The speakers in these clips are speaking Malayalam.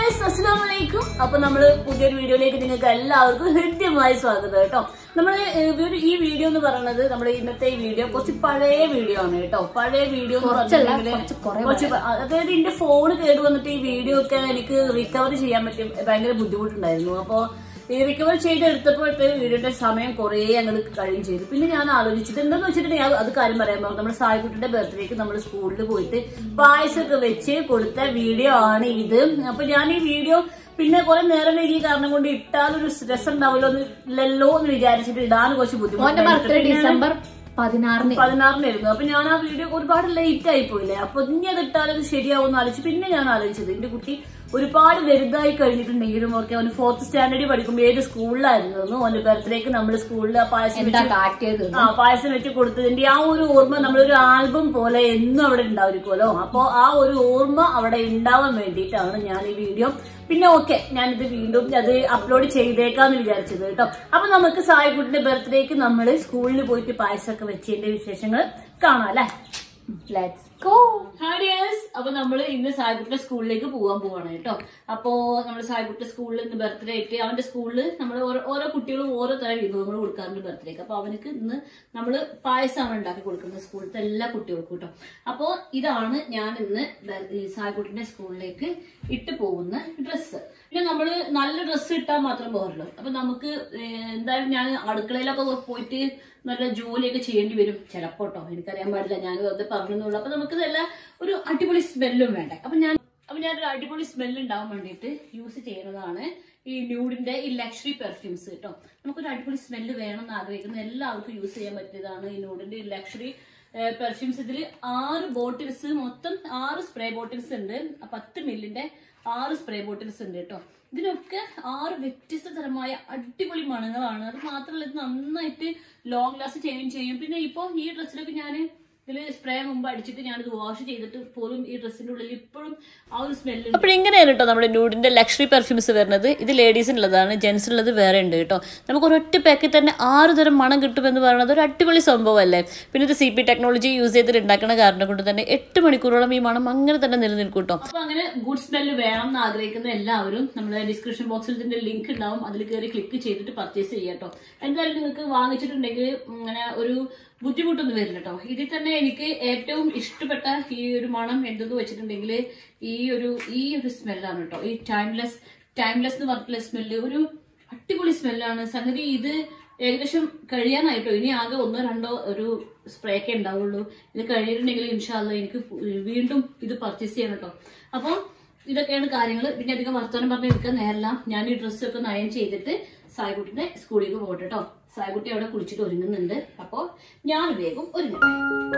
ഗൈസ് അസ്സാം വലൈക്കും അപ്പൊ നമ്മള് പുതിയൊരു വീഡിയോയിലേക്ക് നിങ്ങൾക്ക് എല്ലാവർക്കും ഹൃദ്യമായ സ്വാഗതം കേട്ടോ നമ്മള് ഏഹ്, ഒരു- ഈ വീഡിയോ എന്ന് പറയുന്നത് നമ്മുടെ ഇന്നത്തെ ഈ വീഡിയോ കുറച്ച് പഴയ വീഡിയോ ആണ് കേട്ടോ പഴയ വീഡിയോ എന്ന് കുറച്ചല്ല, പറഞ്ഞിട്ടുണ്ടെങ്കില് കുറച്ച് കുറേ കുറച്ച് പ- അതായത് എന്റെ ഫോൺ കേട് വന്നിട്ട് ഈ വീഡിയോ ഒക്കെ എനിക്ക് റിക്കവർ ചെയ്യാൻ പറ്റും ഭയങ്കര ബുദ്ധിമുട്ടുണ്ടായിരുന്നു അപ്പൊ ഈ റിക്കവർ ചെയ്തെടുത്തപ്പോഴത്തെ വീഡിയോയുടെ സമയം കുറേ അങ്ങോട്ട് കഴിയും ചെയ്തു പിന്നെ ഞാൻ ആലോചിച്ചിട്ട് എന്താന്ന് വെച്ചിട്ടുണ്ടെങ്കിൽ ഞാൻ അത് കാര്യം പറയാൻ പോകും നമ്മുടെ സായിക്കുട്ടിന്റെ ബർത്ത്ഡേക്ക് നമ്മൾ സ്കൂളിൽ പോയിട്ട് പായസമൊക്കെ വെച്ച് കൊടുത്ത വീഡിയോ ആണ് ഇത് അപ്പൊ ഞാൻ ഈ വീഡിയോ പിന്നെ കുറെ നേരം വൈകി കാരണം കൊണ്ട് ഇട്ടാലൊരു രസം ഉണ്ടാവല്ലോ എന്ന് ഇല്ലല്ലോ എന്ന് വിചാരിച്ചിട്ട് ഇടാൻ കുറച്ച് മോന്റെ ബർത്ത്ഡേ ബുദ്ധിമുട്ട് ഡിസംബർ പതിനാറിന് പതിനാറിനായിരുന്നു അപ്പൊ ഞാൻ ആ വീഡിയോ ഒരുപാട് ലേറ്റ് ആയി പോയില്ലേ അപ്പൊ ഇനി അത് ഇട്ടാലത് ശരിയാവും എന്ന് ആലോചിച്ച് പിന്നെ ഞാൻ ആലോചിച്ചത് എന്റെ കുട്ടി ഒരുപാട് വലുതായി കഴിഞ്ഞിട്ടുണ്ടെങ്കിലും ഓക്കെ അവന് ഫോർത്ത് സ്റ്റാൻഡേർഡിൽ പഠിക്കുമ്പോൾ ഏത് സ്കൂളിലായിരുന്നു അവന്റെ ബർത്ത്ഡേക്ക് നമ്മൾ സ്കൂളിൽ ആ പായസം എന്താ വെച്ച് കാട്ടിയത് ആ പായസം വെച്ച് കൊടുത്തതിന്റെ ആ ഒരു ഓർമ്മ നമ്മളൊരു ആൽബം പോലെ എന്നും അവിടെ ഉണ്ടായിരിക്കുമല്ലോ അപ്പോ ആ ഒരു ഓർമ്മ അവിടെ ഉണ്ടാവാൻ വേണ്ടിയിട്ടാണ് ഞാൻ ഈ വീഡിയോ പിന്നെ ഓക്കെ ഞാനിത് വീണ്ടും അത് അപ്ലോഡ് ചെയ്തേക്കാന്ന് വിചാരിച്ചത് കേട്ടോ അപ്പൊ നമുക്ക് സായിക്കുട്ടിന്റെ ബർത്ത്ഡേക്ക് നമ്മൾ സ്കൂളിൽ പോയിട്ട് പായസമൊക്കെ വെച്ചതിന്റെ വിശേഷങ്ങൾ കാണാം അല്ലെ ലെറ്റ്സ് ഗോ ഹാഡിയേഴ്സ് അപ്പൊ നമ്മൾ ഇന്ന് സായിക്കുട്ടിന്റെ സ്കൂളിലേക്ക് പോകാൻ പോവാണ് കേട്ടോ അപ്പോ നമ്മൾ സായിക്കുട്ടിന്റെ സ്കൂളിൽ ഇന്ന് ബർത്ത്ഡേ ആയിട്ട് അവന്റെ സ്കൂളിൽ നമ്മൾ ഓരോ കുട്ടികളും ഓരോ തരം വിഭവങ്ങൾ കൊടുക്കാറുണ്ട് ബർത്ത്ഡേക്ക് അപ്പൊ അവനക്ക് ഇന്ന് നമ്മൾ പായസമാണ് ഉണ്ടാക്കി കൊടുക്കുന്നത് സ്കൂളിലത്തെ എല്ലാ കുട്ടികൾക്കും കേട്ടോ അപ്പോ ഇതാണ് ഞാൻ ഇന്ന് ബ- ഈ സായിക്കുട്ടിന്റെ സ്കൂളിലേക്ക് ഇട്ട് പോകുന്ന ഡ്രസ്സ് പിന്നെ നമ്മള് നല്ല ഡ്രസ്സ് ഇട്ടാൽ മാത്രം പോരല്ലോ അപ്പൊ നമുക്ക് ഏഹ്, എന്തായാലും ഞാൻ അടുക്കളയിലൊക്കെ പോയിട്ട് നല്ല ജോലിയൊക്കെ ചെയ്യേണ്ടി വരും ചിലപ്പോ കേട്ടോ എനിക്കറിയാൻ പാടില്ല ഞാൻ വെറുതെ പറഞ്ഞെന്നുള്ളൂ അപ്പൊ നമുക്ക് നല്ല ഒരു അടിപൊളി സ്മെല്ലും വേണ്ടേ അപ്പൊ ഞാൻ അപ്പൊ ഞാനൊരു അടിപൊളി സ്മെല്ല് ഉണ്ടാവാൻ വേണ്ടിയിട്ട് യൂസ് ചെയ്യുന്നതാണ് ഈ ന്യൂഡിന്റെ ഈ ലക്ഷറി പെർഫ്യൂംസ് കേട്ടോ നമുക്കൊരു അടിപൊളി സ്മെല്ല് വേണമെന്ന് ആഗ്രഹിക്കുന്ന എല്ലാവർക്കും യൂസ് ചെയ്യാൻ പറ്റിയതാണ് ഈ ന്യൂഡിന്റെ ഈ ലക്ഷറി പെർഫ്യൂംസ് ഇതിൽ ആറ് ബോട്ടിൽസ് മൊത്തം ആറ് സ്പ്രേ ബോട്ടിൽസ് ഉണ്ട് പത്ത് മില്ലിന്റെ ആറ് സ്പ്രേ ബോട്ടിൽസ് ഉണ്ട് കേട്ടോ ഇതിനൊക്കെ ആറ് വ്യത്യസ്ത തരമായ അടിപൊളി മണങ്ങളാണ് അത് മാത്രമല്ല ഇത് നന്നായിട്ട് ലോങ് ലാസ്റ്റ് ചെയ്യുകയും ചെയ്യും പിന്നെ ഇപ്പോൾ ഈ ഡ്രസ്സിലൊക്കെ ഞാൻ ഇതിൽ സ്പ്രേ മുമ്പ് അടിച്ചിട്ട് ഞാനിത് വാഷ് ചെയ്തിട്ട് പോലും ഈ ഡ്രസ്സിന്റെ ഉള്ളിൽ ഇപ്പോഴും ആ ഒരു സ്മെല്ല് അപ്പോൾ ഇങ്ങനെയാണ് കേട്ടോ നമ്മുടെ ന്യൂഡിന്റെ ലക്ഷറി പെർഫ്യൂംസ് വരുന്നത് ഇത് ലേഡീസിനുള്ളതാണ് ജെൻസിനുള്ളത് വേറെ ഉണ്ട് കേട്ടോ നമുക്ക് ഒരൊറ്റ പാക്കിൽ തന്നെ ആറ് തരം മണം കിട്ടുമെന്ന് പറയുന്നത് ഒരു അടിപൊളി സംഭവമല്ലേ പിന്നെ ഇത് സി പി ടെക്നോളജി യൂസ് ചെയ്തിട്ട് ഉണ്ടാക്കുന്ന കാരണം കൊണ്ട് തന്നെ എട്ട് മണിക്കൂറോളം ഈ മണം അങ്ങനെ തന്നെ നിലനിൽക്കും കേട്ടോ അപ്പൊ അങ്ങനെ ഗുഡ് സ്മെല്ല് വേണം എന്ന് ആഗ്രഹിക്കുന്ന എല്ലാവരും നമ്മുടെ ഡിസ്ക്രിപ്ഷൻ ബോക്സിൽ ഇതിന്റെ ലിങ്ക് ഉണ്ടാവും അതിൽ കയറി ക്ലിക്ക് ചെയ്തിട്ട് പർച്ചേസ് ചെയ്യാം കേട്ടോ എന്തായാലും നിങ്ങൾക്ക് വാങ്ങിച്ചിട്ടുണ്ടെങ്കിൽ ഇങ്ങനെ ഒരു ബുദ്ധിമുട്ടൊന്നും വരില്ല കേട്ടോ ഇതിൽ തന്നെ എനിക്ക് ഏറ്റവും ഇഷ്ടപ്പെട്ട ഈ ഒരു മണം എന്തെന്ന് വെച്ചിട്ടുണ്ടെങ്കിൽ ഈ ഒരു ഈ ഒരു സ്മെല്ലാണ് കേട്ടോ ഈ ടൈംലെസ് ടൈംലെസ് എന്ന് പറഞ്ഞിട്ടുള്ള സ്മെല്ല് ഒരു അടിപൊളി സ്മെല്ലാണ് സംഗതി ഇത് ഏകദേശം കഴിയാനായിട്ടോ ഇനി ആകെ ഒന്നോ രണ്ടോ ഒരു സ്പ്രേ ഒക്കെ ഉണ്ടാവുള്ളൂ ഇത് കഴിയുന്നുണ്ടെങ്കിൽ ഇൻഷാല്ല എനിക്ക് വീണ്ടും ഇത് പർച്ചേസ് ചെയ്യണം കേട്ടോ അപ്പം ഇതൊക്കെയാണ് കാര്യങ്ങൾ പിന്നെ അധികം വർത്തമാനം പറഞ്ഞ് നിൽക്കാൻ നേരല്ല ഞാൻ ഈ ഡ്രസ്സൊക്കെ നയം ചെയ്തിട്ട് സായ്കുട്ടിന്റെ സ്കൂളിലേക്ക് പോകട്ടെ കേട്ടോ സായ്കുട്ടി അവിടെ കുളിച്ചിട്ട് ഒരുങ്ങുന്നുണ്ട് അപ്പോൾ ഞാൻ വേഗം ഒരുങ്ങട്ടെ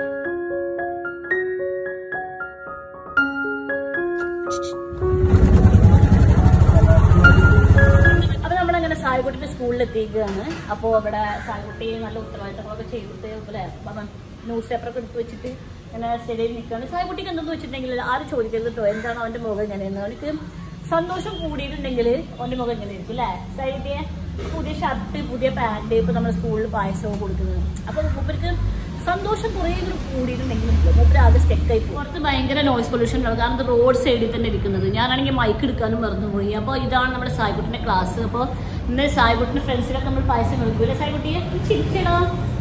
അപ്പൊ നമ്മളങ്ങനെ സായ്കുട്ടിന്റെ സ്കൂളിൽ എത്തിയിരിക്കുകയാണ് അപ്പോൾ അവിടെ സായ്കുട്ടി നല്ല ഉത്തരവാദിത്തങ്ങളൊക്കെ ചെയ്തിട്ട് അല്ലേ ന്യൂസ് പേപ്പറൊക്കെ എടുത്ത് വെച്ചിട്ട് ഇങ്ങനെ സ്റ്റേഡിയം നിൽക്കുകയാണ് സായ്കുട്ടിക്ക് എന്തെന്ന് വെച്ചിട്ടുണ്ടെങ്കിൽ ആരും ചോദിക്കരുത് കേട്ടോ എന്താണ് അവന്റെ മുഖം ഇങ്ങനെയെന്ന് അവർക്ക് സന്തോഷം കൂടിയിട്ടുണ്ടെങ്കിൽ അവന്റെ മുഖം ഇങ്ങനെ ഇരിക്കും അല്ലേ സായ്കുട്ടിയെ പുതിയ ഷർട്ട് പുതിയ പാന്റ് ഇപ്പൊ നമ്മുടെ സ്കൂളിൽ പായസവും കൊടുക്കുന്നത് അപ്പൊ മൂപ്പർക്ക് സന്തോഷം കുറേ കൂടി കൂടിയിട്ടുണ്ടെങ്കിലും മൂപ്പര് ആകെ സ്റ്റെക്കായി പോകും പുറത്ത് ഭയങ്കര നോയ്സ് പൊല്യൂഷൻ ഉണ്ടാവും കാരണം ഇത് റോഡ് സൈഡിൽ തന്നെ ഇരിക്കുന്നത് ഞാനാണെങ്കിൽ മൈക്ക് എടുക്കാനും മറന്നുപോയി അപ്പോൾ ഇതാണ് നമ്മുടെ സായ്കുട്ടിന്റെ ക്ലാസ് അപ്പോൾ ഇന്ന് സായ്കുട്ടിന്റെ ഫ്രണ്ട്സിനൊക്കെ നമ്മൾ പായസം കൊടുക്കൂല്ലേ സായ്കുട്ടിയെ ചിരിച്ചിടാ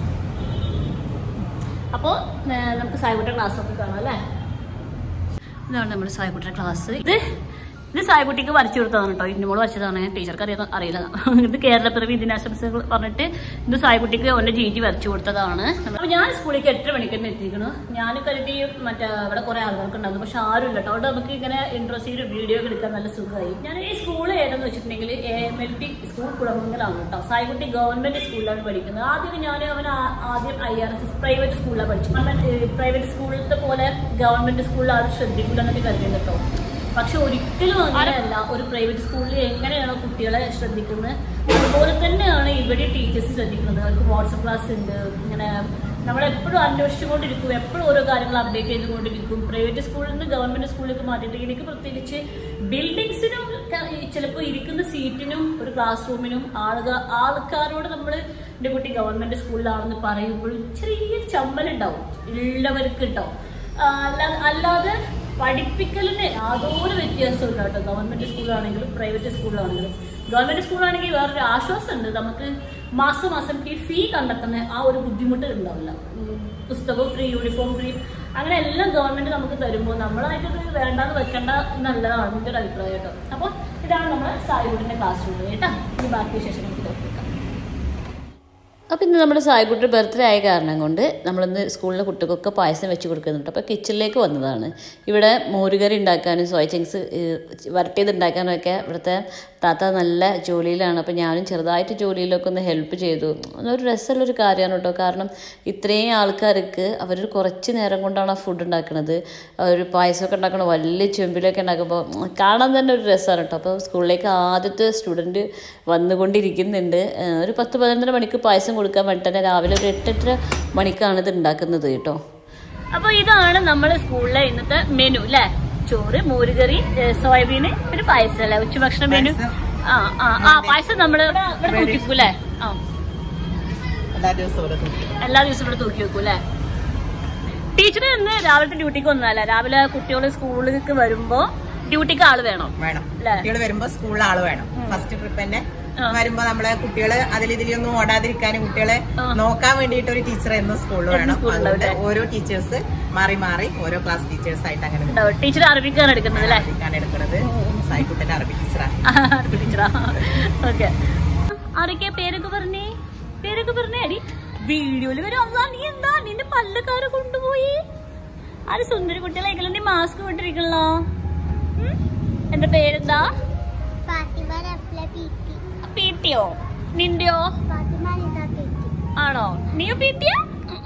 അപ്പോൾ നമുക്ക് സായ്കുട്ടിയുടെ ക്ലാസ് ഒക്കെ കാണാം അല്ലേ ഇതാണ് നമ്മുടെ സായ്കുട്ടിയുടെ ക്ലാസ് ഇത് ഇത് സായ്കുട്ടിക്ക് വരച്ചു കൊടുത്തതാണ് കേട്ടോ ഇതിന്റെ മോള് വരച്ചതാണ് ടീച്ചർക്ക് അറിയാ അറിയില്ല ഇത് കേരളപ്പിറവി ദിനാശംസകൾ പറഞ്ഞിട്ട് ഇത് സായ്കുട്ടിക്ക് അവന്റെ ജീജി വരച്ചു കൊടുത്തതാണ് അപ്പൊ ഞാൻ സ്കൂളിലേക്ക് എട്ട് മണിക്ക് തന്നെ എത്തിക്കണം ഞാൻ കരുതി മറ്റേ അവിടെ കുറെ ആളുകൾക്ക് ഉണ്ടായിരുന്നു പക്ഷെ ആരും ഇല്ല കേട്ടോ അവിടെ നമുക്ക് ഇങ്ങനെ ഇൻട്രസ്റ്റ് ചെയ്ത് വീഡിയോ ഒക്കെ എടുക്കാൻ നല്ല സുഖമായി ഞാൻ ഈ സ്കൂൾ ഏതെന്ന് വെച്ചിട്ടുണ്ടെങ്കിൽ എം എൽ പി സ്കൂൾ കുളമംഗലാണ് കേട്ടോ സായ്കുട്ടി ഗവൺമെന്റ് സ്കൂളിലാണ് പഠിക്കുന്നത് ആദ്യം ഞാൻ അവൻ ആ- ആദ്യം ഐ ആർ എസ് പ്രൈവറ്റ് സ്കൂളിലാണ് പഠിച്ചത് പ്രൈവറ്റ് സ്കൂളിലത്തെ പോലെ ഗവൺമെന്റ് സ്കൂളിൽ ആരും ശ്രദ്ധിക്കില്ല എന്നൊക്കെ കരുതുന്നത് കേട്ടോ പക്ഷെ ഒരിക്കലും അങ്ങനെയല്ല ഒരു പ്രൈവറ്റ് സ്കൂളിൽ എങ്ങനെയാണോ കുട്ടികളെ ശ്രദ്ധിക്കുന്നത് അതുപോലെ തന്നെയാണ് ഇവിടെ ടീച്ചേഴ്സ് ശ്രദ്ധിക്കുന്നത് അവർക്ക് വാട്സപ്പ് ക്ലാസ് ഉണ്ട് ഇങ്ങനെ നമ്മളെപ്പോഴും അന്വേഷിച്ചുകൊണ്ടിരിക്കും എപ്പോഴും ഓരോ കാര്യങ്ങൾ അപ്ഡേറ്റ് ചെയ്തുകൊണ്ടിരിക്കും പ്രൈവറ്റ് സ്കൂളിൽ നിന്ന് ഗവൺമെന്റ് സ്കൂളിലേക്ക് മാറ്റിയിട്ട് എനിക്ക് പ്രത്യേകിച്ച് ബിൽഡിങ്സിനും ചിലപ്പോൾ ഇരിക്കുന്ന സീറ്റിനും ഒരു ക്ലാസ് റൂമിനും ആളുക ആൾക്കാരോട് നമ്മൾ എൻ്റെ കുട്ടി ഗവൺമെന്റ് സ്കൂളിലാണെന്ന് പറയുമ്പോൾ ചെറിയൊരു ചമ്മലുണ്ടാവും ഉള്ളവർക്ക് ഉണ്ടാവും ആ, അല്ലാതെ അല്ലാതെ പഠിപ്പിക്കലിന് യാതൊരു വ്യത്യാസവും ഇല്ല കേട്ടോ ഗവൺമെന്റ് സ്കൂളാണെങ്കിലും പ്രൈവറ്റ് സ്കൂളാണെങ്കിലും ഗവൺമെന്റ് സ്കൂളാണെങ്കിൽ വേറൊരു ആശ്വാസമുണ്ട് നമുക്ക് മാസം മാസം ഈ ഫീ കണ്ടെത്തുന്ന ആ ഒരു ബുദ്ധിമുട്ട് ഉണ്ടാവില്ല ഉം, പുസ്തകവും ഫ്രീ യൂണിഫോം ഫ്രീ അങ്ങനെ എല്ലാം ഗവൺമെന്റ് നമുക്ക് തരുമ്പോൾ നമ്മളായിട്ടത് വേണ്ടാന്ന് വെക്കേണ്ട എന്നുള്ളതാണ് എൻ്റെ ഒരു അഭിപ്രായം കേട്ടോ അപ്പോൾ ഇതാണ് നമ്മുടെ സായിബുഡിന്റെ ക്ലാസ് റൂം കേട്ടോ ഇനി ബാക്കി വിശേഷം നമുക്ക് നോക്കാം അപ്പോൾ ഇന്ന് നമ്മുടെ സായിക്കുട്ടിയുടെ ബർത്ത്ഡേ ആയ കാരണം കൊണ്ട് നമ്മളിന്ന് സ്കൂളിലെ കുട്ടികൾക്കൊക്കെ പായസം വെച്ച് കൊടുക്കുന്നുണ്ട് അപ്പോൾ കിച്ചണിലേക്ക് വന്നതാണ് ഇവിടെ മോരുകറി ഉണ്ടാക്കാനും സോയ ചങ്ക്സ് വരട്ടിയത് ഉണ്ടാക്കാനും ഒക്കെ ഇവിടുത്തെ താത്ത നല്ല ജോലിയിലാണ് അപ്പോൾ ഞാനും ചെറുതായിട്ട് ജോലിയിലൊക്കെ ഒന്ന് ഹെൽപ്പ് ചെയ്തു അതൊരു രസമുള്ളൊരു കാര്യമാണ് കേട്ടോ കാരണം ഇത്രയും ആൾക്കാർക്ക് അവർ കുറച്ച് നേരം കൊണ്ടാണ് ആ ഫുഡ് ഉണ്ടാക്കുന്നത് ഒരു പായസമൊക്കെ ഉണ്ടാക്കണം വലിയ ചെമ്പിലൊക്കെ ഉണ്ടാക്കുമ്പോൾ കാണാൻ തന്നെ ഒരു രസമാണ് കേട്ടോ അപ്പോൾ സ്കൂളിലേക്ക് ആദ്യത്തെ സ്റ്റുഡൻറ്റ് വന്നുകൊണ്ടിരിക്കുന്നുണ്ട് ഏഹ് ഒരു പത്ത് പതിനൊന്നര മണിക്ക് പായസം കൊടുക്കാൻ വേണ്ടി തന്നെ രാവിലെ ഒരു എട്ടെട്ടര മണിക്കാണ് ഇത് ഉണ്ടാക്കുന്നത് കേട്ടോ അപ്പോൾ ഇതാണ് നമ്മുടെ സ്കൂളിലെ ഇന്നത്തെ മെനു അല്ലേ ചോറ് മോരുകറി ഏഹ് സോയാബീന് പിന്നെ പായസം അല്ലേ ഉച്ചഭക്ഷണ മെനു ആ ആ ആ പായസം നമ്മൾ ഇവിടെ തൂക്കി വെക്കും അല്ലേ ആ എല്ലാ ദിവസവും ഇവിടെ തൂക്കി. എല്ലാ ദിവസവും ഇവിടെ തൂക്കി വെക്കും അല്ലേ ടീച്ചർ ഇന്ന് രാവിലത്തെ ഡ്യൂട്ടിക്ക് വന്നതല്ല രാവിലെ കുട്ടികൾ സ്കൂളിലേക്ക് വരുമ്പോ ഡ്യൂട്ടിക്ക് ആള് വേണം വേണം അല്ലേ? കുട്ടികൾ വരുമ്പോ സ്കൂളിൽ ആള് വേണം ഫസ്റ്റ് ട്രിപ്പ് തന്നെ ആ. വരുമ്പോ നമ്മളെ കുട്ടികള് അതിലിതിലൊന്നും ഓടാതിരിക്കാനും കുട്ടികളെ ആ. നോക്കാൻ വേണ്ടിയിട്ട് ഒരു ടീച്ചർ എന്നും സ്കൂളിൽ വേണം സ്കൂളിൽ അതുകൊണ്ട് ഉണ്ടാവും ഓരോ ടീച്ചേഴ്സ് മാറി മാറി ഓരോ ക്ലാസ് ടീച്ചേഴ്സ് ആയിട്ട് അങ്ങനെ ഉണ്ടാവും ടീച്ചർ അറബിക്കാണ് എടുക്കുന്നത് അല്ലേ ആണ് എടുക്കുന്നത് സായിക്കുട്ടന്റെ അറബി ടീച്ചറാണ് ടീച്ചറാ ഓക്കെ ആരൊക്കെ പേരൊക്കെ പറഞ്ഞേ പേരൊക്കെ പറഞ്ഞേ അടി വീഡിയോയില് വരും അല്ലാ നീ എന്താ നിന്റെ പല്ലക്കാരെ കൊണ്ടുപോയി ആര് സുന്ദരി കുട്ടികളായിക്കല്ലോ നീ മാസ്ക് വിട്ടിരിക്കണല്ലോ ഉം? എന്റെ പേരെന്താ ഫാത്തിമ റഫ്ല പി ടി പീട്ടിയോ നിന്റെയോ ഫാത്തിമ നിത പി ടി ആണോ നീയോ പീട്ടിയാ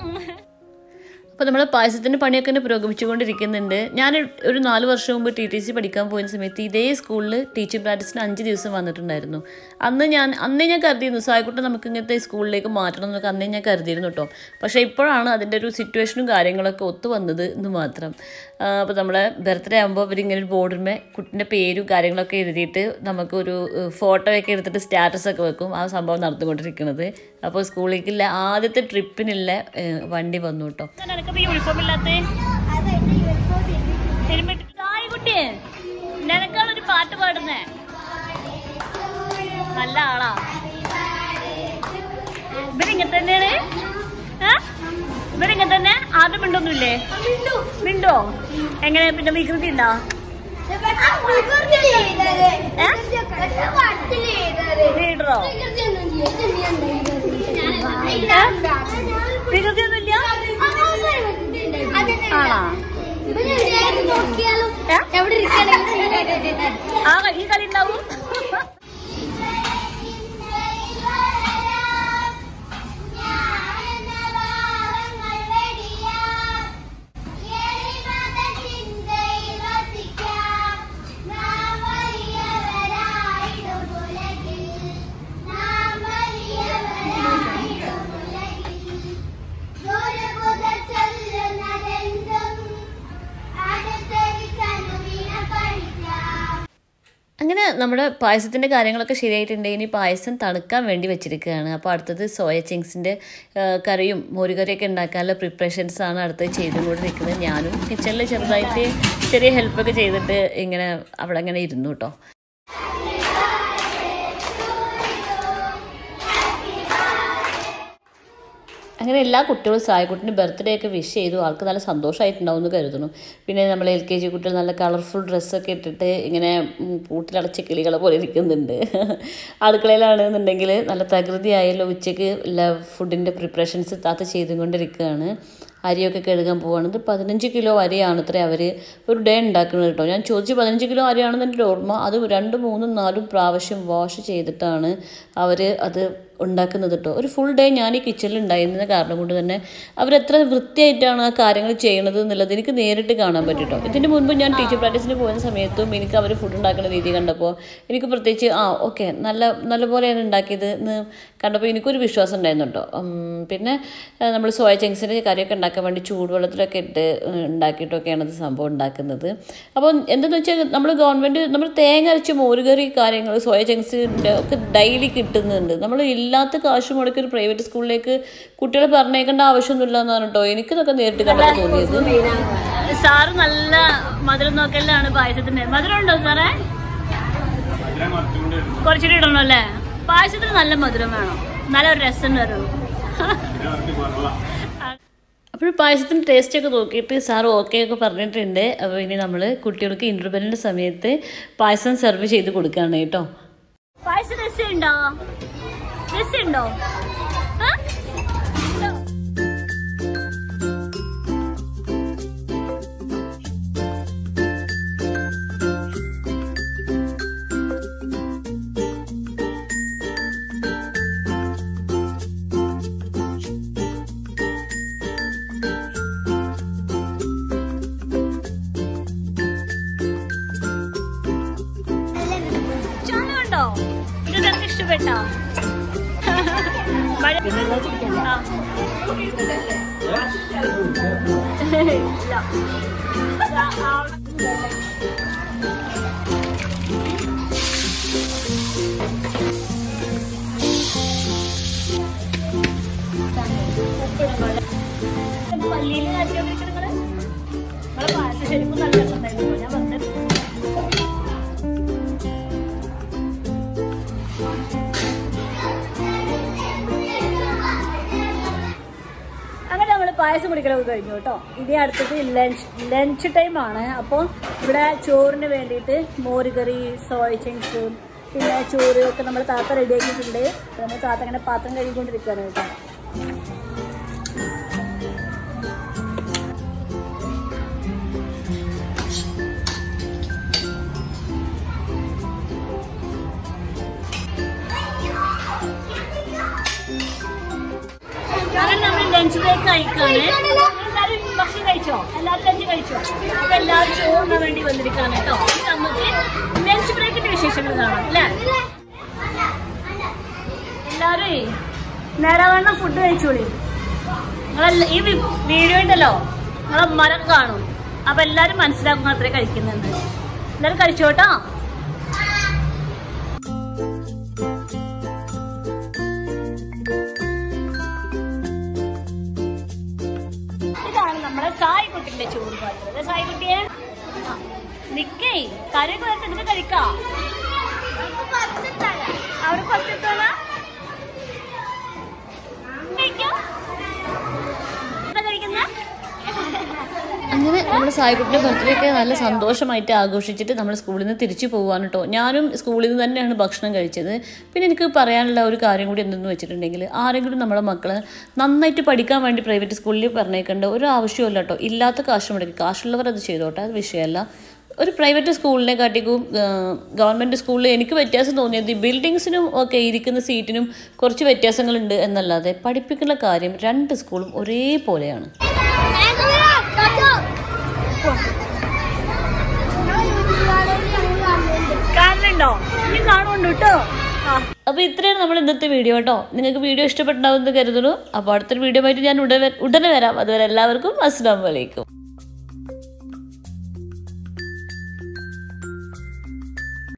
അപ്പോൾ നമ്മൾ പായസത്തിൻ്റെ പണിയൊക്കെ തന്നെ പുരോഗമിച്ചുകൊണ്ടിരിക്കുന്നുണ്ട് ഞാൻ ഒരു നാല് വർഷം മുമ്പ് ടി ടി സി പഠിക്കാൻ പോയ സമയത്ത് ഇതേ സ്കൂളിൽ ടീച്ചിങ് പ്രാക്ടീസിന് അഞ്ച് ദിവസം വന്നിട്ടുണ്ടായിരുന്നു അന്ന് ഞാൻ അന്നേ ഞാൻ കരുതിയിരുന്നു സായിക്കുട്ടൻ നമുക്ക് ഇങ്ങനത്തെ സ്കൂളിലേക്ക് മാറ്റണം എന്നൊക്കെ അന്നേ ഞാൻ കരുതിയിരുന്നു കേട്ടോ പക്ഷേ ഇപ്പോഴാണ് അതിൻ്റെ ഒരു സിറ്റുവേഷനും കാര്യങ്ങളൊക്കെ ഒത്തു വന്നത് എന്ന് മാത്രം അപ്പോൾ നമ്മളെ ബർത്ത്ഡേ ആകുമ്പോൾ ഇവരിങ്ങനെ ഒരു ബോർഡിന്മേ കുട്ടിൻ്റെ പേരും കാര്യങ്ങളൊക്കെ എഴുതിയിട്ട് നമുക്കൊരു ഫോട്ടോ ഒക്കെ എടുത്തിട്ട് സ്റ്റാറ്റസ് ഒക്കെ വെക്കും ആ സംഭവം നടന്നുകൊണ്ടിരിക്കുന്നത് അപ്പോൾ സ്കൂളിലേക്കുള്ള ആദ്യത്തെ ട്രിപ്പിനുള്ള ഏഹ്, വണ്ടി വന്നു കേട്ടോ യൂണിഫോം ഇല്ലാത്ത കുട്ടിയെ നിനക്കാളൊരു പാട്ട് പാടുന്നേ നല്ല ആളാ ഇവരിങ്ങനെ തന്നെയാണ് ഏ? ഇവരിങ്ങനെ തന്നെ ആദ്യം മിണ്ടൊന്നുമില്ലേ മിണ്ടോ എങ്ങനെ പിന്നെ വികൃതി ഉണ്ടോ ലീഡറോ വികൃതി ഒന്നുമില്ല ആണോ നോക്കിയാലും ഏ? എവിടെ ഇരിക്കണെങ്കിൽ ആ ഈ കളി ഉണ്ടാവും പഠിക്കാം അങ്ങനെ നമ്മുടെ പായസത്തിൻ്റെ കാര്യങ്ങളൊക്കെ ശരിയായിട്ടുണ്ട് ഇനി പായസം തണുക്കാൻ വേണ്ടി വെച്ചിരിക്കുകയാണ് അപ്പോൾ അടുത്തത് സോയ ചിങ്സിൻ്റെ കറിയും മോരുകറിയൊക്കെ ഉണ്ടാക്കാനുള്ള പ്രിപ്പറേഷൻസ് ആണ് അടുത്തത് ചെയ്തുകൊണ്ടിരിക്കുന്നത് ഞാനും കിച്ചണിൽ ചെറുതായിട്ട് ചെറിയ ഹെൽപ്പൊക്കെ ചെയ്തിട്ട് ഇങ്ങനെ അവിടെ അങ്ങനെ ഇരുന്നു കേട്ടോ അങ്ങനെ എല്ലാ കുട്ടികളും സായക്കുട്ടിൻ്റെ ബർത്ത്ഡേ ഒക്കെ വിഷ് ചെയ്തു ആൾക്ക് നല്ല സന്തോഷമായിട്ടുണ്ടാവും എന്ന് കരുതുന്നു പിന്നെ നമ്മൾ എൽ കെ ജി കുട്ടികൾ നല്ല കളർഫുൾ ഡ്രസ്സൊക്കെ ഇട്ടിട്ട് ഇങ്ങനെ ഉം, കൂട്ടിലടച്ച കിളികളെ പോലെ ഇരിക്കുന്നുണ്ട് അടുക്കളയിലാണെന്നുണ്ടെങ്കിൽ നല്ല തകൃതിയായല്ലോ ഉച്ചയ്ക്ക് എല്ലാ ഫുഡിൻ്റെ പ്രിപ്പറേഷൻസ് താത്ത ചെയ്തുകൊണ്ടിരിക്കുകയാണ് അരിയൊക്കെ കഴുകാൻ പോവാണ് ഇത് പതിനഞ്ച് കിലോ അരിയാണ് ഇത്ര അവർ ഒരു ഡേ ഉണ്ടാക്കുന്നത് കേട്ടോ ഞാൻ ചോദിച്ചു പതിനഞ്ച് കിലോ അരിയാണെന്ന് എൻ്റെ ഓർമ്മ അത് രണ്ട് മൂന്നും നാലും പ്രാവശ്യം വാഷ് ചെയ്തിട്ടാണ് അവർ അത് ഉണ്ടാക്കുന്നത് കേട്ടോ ഒരു ഫുൾ ഡേ ഞാൻ ഈ കിച്ചണിൽ ഉണ്ടായിരുന്ന കാരണം കൊണ്ട് തന്നെ അവരെത്ര വൃത്തിയായിട്ടാണ് ആ കാര്യങ്ങൾ ചെയ്യണത് എന്നുള്ളത് എനിക്ക് നേരിട്ട് കാണാൻ പറ്റും കേട്ടോ ഇതിന് മുൻപ് ഞാൻ ടീച്ചർ പ്രാക്ടീസിന് പോകുന്ന സമയത്തും എനിക്ക് അവർ ഫുഡ് ഉണ്ടാക്കുന്ന രീതി കണ്ടപ്പോൾ എനിക്ക് പ്രത്യേകിച്ച് ആ ഓക്കെ നല്ല നല്ലപോലെയാണ് ഉണ്ടാക്കിയത് എന്ന് കണ്ടപ്പോൾ എനിക്കൊരു വിശ്വാസം ഉണ്ടായിരുന്നു കേട്ടോ ഉം, പിന്നെ നമ്മൾ സോയ ചങ്ക്സിൻ്റെ കറിയൊക്കെ ഉണ്ടാക്കാൻ വേണ്ടി ചൂടുവെള്ളത്തിലൊക്കെ ഇട്ട് ഉം, ഉണ്ടാക്കിയിട്ടൊക്കെയാണ് ഇത് സംഭവം ഉണ്ടാക്കുന്നത് അപ്പോൾ എന്തെന്ന് വെച്ചാൽ നമ്മൾ ഗവൺമെൻറ് നമ്മൾ തേങ്ങ അരച്ച് മോരുകറി കാര്യങ്ങൾ സോയ ചങ്ക്സിൻ്റെ ഒക്കെ ഡെയിലി കിട്ടുന്നുണ്ട് നമ്മൾ ഇല്ല ഇല്ലാത്ത കാശ് മുടക്കി ഒരു പ്രൈവറ്റ് സ്കൂളിലേക്ക് കുട്ടികളെ പറഞ്ഞേക്കേണ്ട ആവശ്യമൊന്നുമില്ല എന്നാണ് കേട്ടോ എനിക്കിതൊക്കെ നേരിട്ട് കണ്ടപ്പോൾ തോന്നിയത് സാറ് നല്ല മധുരം നോക്കലാണ് പായസത്തിന്റെ മധുരം ഉണ്ടോ സാറേ കുറച്ചുകൂടി ഇടണം അല്ലേ പായസത്തിന് നല്ല മധുരം വേണം നല്ല ഒരു രസം വരുള്ളൂ അപ്പോൾ പായസത്തിന് ടേസ്റ്റ് ഒക്കെ നോക്കിയിട്ട് സാർ ഓക്കെ ഒക്കെ പറഞ്ഞിട്ടുണ്ട് അപ്പോൾ ഇനി നമ്മൾ കുട്ടികൾക്ക് ഇൻ്റർവെല്ലിൻ്റെ സമയത്ത് പായസം സെർവ് ചെയ്ത് കൊടുക്കുകയാണ് കേട്ടോ പായസം രസമുണ്ടോ രസമുണ്ടോ ആ? ചാനലുണ്ടോ ഇത് നിനക്ക് ഇഷ്ടപ്പെട്ടോ മഴ ആ. ഇല്ല. ആ, ആ. പള്ളിയിൽ കാറ്റിക്കൊണ്ടിരിക്കണ നിങ്ങളെ പായസം ശരിക്കും നല്ല രസമുണ്ടായിരുന്നു ഞാൻ പറഞ്ഞത് അങ്ങനെ നമ്മൾ പായസം കുടിക്കലൊക്കെ കഴിഞ്ഞു കേട്ടോ ഇനി അടുത്തത് ലഞ്ച് ലഞ്ച് ടൈം ആണ് അപ്പോൾ ഇവിടെ ചോറിന് വേണ്ടിയിട്ട് മോരുകറി സോയ ചങ്ക്സ് പിന്നെ ചോറ് ഒക്കെ നമ്മൾ താത്ത റെഡിയാക്കിയിട്ടുണ്ട് അപ്പോൾ നമ്മൾ താത്ത അങ്ങനെ പാത്രം കഴുകിക്കൊണ്ടിരിക്കുകയാണ് കേട്ടോ അങ്ങനെ നമ്മൾ ലഞ്ച് ബ്രേക്ക് കഴിക്കാണ് എല്ലാവരും ഭക്ഷണം കഴിച്ചോ എല്ലാവരും ലഞ്ച് കഴിച്ചോ അപ്പൊ എല്ലാവരും ചോറിന് വേണ്ടി വന്നിരിക്കാണ് കേട്ടോ ഇനി നമുക്ക് ലഞ്ച് ബ്രേക്കിന്റെ വിശേഷങ്ങൾ കാണാം അല്ലേ എല്ലാവരും നേരവണ്ണം ഫുഡ് കഴിച്ചോളി നിങ്ങളെ ഈ വി- വീഡിയോ ഉണ്ടല്ലോ നിങ്ങളെ മരം കാണും അപ്പൊ എല്ലാരും മനസ്സിലാക്കും അത്രേ കഴിക്കുന്നുണ്ട് എല്ലാരും കഴിച്ചോട്ടോ ഇതാണ് നമ്മുടെ സായിക്കുട്ടിന്റെ ചോറ് പാത്രം അല്ലേ സായിക്കുട്ടിയെ ആ, നിക്കേ കറിയൊക്കെ വരട്ടെ എന്നിട്ട് കഴിക്കാം അവിടെ കുറച്ചെത്തോളാ കഴിക്കാം എന്താ കഴിക്കുന്നേ അങ്ങനെ നമ്മുടെ സായിക്കുട്ടിൻ്റെ ബർത്ത്ഡേ ഒക്കെ നല്ല സന്തോഷമായിട്ട് ആഘോഷിച്ചിട്ട് നമ്മൾ സ്കൂളിൽ നിന്ന് തിരിച്ചു പോകാൻ കേട്ടോ ഞാനും സ്കൂളിൽ നിന്ന് തന്നെയാണ് ഭക്ഷണം കഴിച്ചത് പിന്നെ എനിക്ക് പറയാനുള്ള ഒരു കാര്യം കൂടി എന്തെന്ന് വെച്ചിട്ടുണ്ടെങ്കിൽ ആരെങ്കിലും നമ്മുടെ മക്കളെ നന്നായിട്ട് പഠിക്കാൻ വേണ്ടി പ്രൈവറ്റ് സ്കൂളിൽ പറഞ്ഞേക്കേണ്ട ഒരു ആവശ്യമില്ല കേട്ടോ ഇല്ലാത്ത കാശ് മുടക്കി കാശുള്ളവർ അത് ചെയ്തോട്ടെ അത് വിഷയമല്ല ഒരു പ്രൈവറ്റ് സ്കൂളിനെ കാട്ടിക്കും ഗവൺമെൻറ് സ്കൂളിൽ എനിക്ക് വ്യത്യാസം തോന്നിയത് ഈ ബിൽഡിങ്സിനും ഒക്കെ ഇരിക്കുന്ന സീറ്റിനും കുറച്ച് വ്യത്യാസങ്ങളുണ്ട് എന്നല്ലാതെ പഠിപ്പിക്കുന്ന കാര്യം രണ്ട് സ്കൂളും ഒരേപോലെയാണ് കാണുന്നുണ്ടോ നീ കാണുന്നുണ്ട് കേട്ടോ അപ്പൊ ഇത്രയാണ് നമ്മൾ ഇന്നത്തെ വീഡിയോ കേട്ടോ നിങ്ങൾക്ക് വീഡിയോ ഇഷ്ടപ്പെട്ടുണ്ടാവുമെന്ന് കരുതുന്നു അപ്പോൾ അടുത്തൊരു വീഡിയോ ആയിട്ട് ഞാൻ ഉടനെ ഉടനെ വരാം അതുവരെ എല്ലാവർക്കും അസ്സാം വലൈക്കും